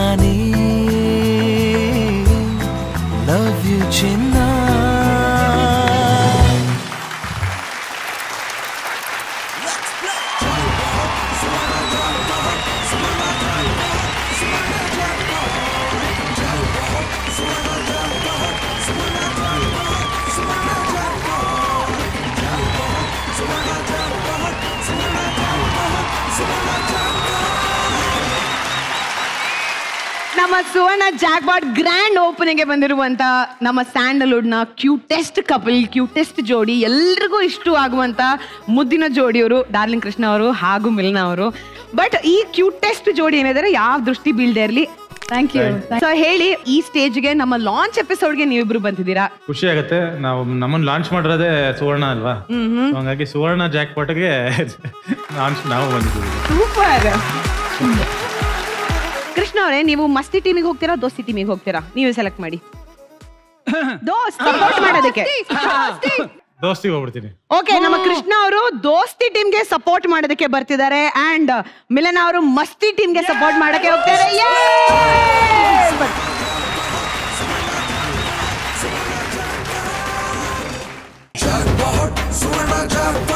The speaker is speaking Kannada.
ನಾನೇ ಲವ್ ಯು ಚಿನ್ನ ನಮ್ಮ ಸುವರ್ಣ ಜಾಕ್ಪಾಟ್ ಗ್ರ್ಯಾಂಡ್ ಓಪನಿಂಗ್ ಬಂದಿರುವಂತ ನಮ್ಮ ಸ್ಯಾಂಡಲ್ವುಡ್ ನ ಕ್ಯೂಟೆಸ್ಟ್ ಕಪಲ್ ಕ್ಯೂಟೆಸ್ಟ್ ಜೋಡಿ ಎಲ್ರಿಗೂ ಇಷ್ಟ ಆಗುವಂತ ಮುದ್ದಿನ ಜೋಡಿಯವರು ಡಾರ್ಲಿಂಗ್ ಕೃಷ್ಣ ಅವರು ಹಾಗೂ ಮಿಲ್ನಾ ಅವರು ಬಟ್ ಈ ಕ್ಯೂಟೆಸ್ಟ್ ಜೋಡಿ ಏನಿದ್ದಾರೆ ಯಾವ ದೃಷ್ಟಿ ಬೀಳ್ದೆ ಇರ್ಲಿ ಥ್ಯಾಂಕ್ ಯು ಸೊ ಹೇಳಿ ಈ ಸ್ಟೇಜ್ಗೆ ನಮ್ಮ ಲಾಂಚ್ ಎಪಿಸೋಡ್ಗೆ ನೀವಿಬ್ರು ಬಂದಿದ್ದೀರಾ ಖುಷಿ ಆಗತ್ತೆ ನಾವು ನಮ್ಮನ್ನ ಲಾಂಚ್ ಮಾಡಿರೋದೇ ಸುವರ್ಣ ಅಲ್ವಾ So ಹಂಗಾಗಿ ಸುವರ್ಣ ಜಾಕ್ ಪಾಟ್ಗೆ ಲಾಂಚ್ ನಾವು ಬಂದಿದ್ದೀವಿ ಸೂಪರ್ ಕೃಷ್ಣ ಅವರೇ ನೀವು ಮಸ್ತಿ ಟೀಮಿಗೆ ಹೋಗ್ತೀರಾ ದೋಸ್ತಿ ಟೀಮಿಗೆ ಹೋಗ್ತೀರಾ ನೀವೇ ಸೆಲೆಕ್ಟ್ ಮಾಡಿ ದೋಸ್ತ್ ಸಪೋರ್ಟ್ ಮಾಡೋದಕ್ಕೆ ದೋಸ್ತಿಗೆ ಹೋಗ್ಬಿಡ್ತೀನಿ ಓಕೆ ನಮ್ಮ ಕೃಷ್ಣ ಅವರು ದೋಸ್ತಿ ಟೀಮ್ಗೆ ಸಪೋರ್ಟ್ ಮಾಡೋದಕ್ಕೆ ಬರ್ತಿದ್ದಾರೆ ಅಂಡ್ ಮಿಲನ್ ಅವರು ಮಸ್ತಿ ಟೀಮ್ಗೆ ಸಪೋರ್ಟ್ ಮಾಡಕ್ಕೆ ಹೋಗ್ತಾರೆ Yes! ಸುವರ್ಣ ಜಾಕ್ಪಾಟ್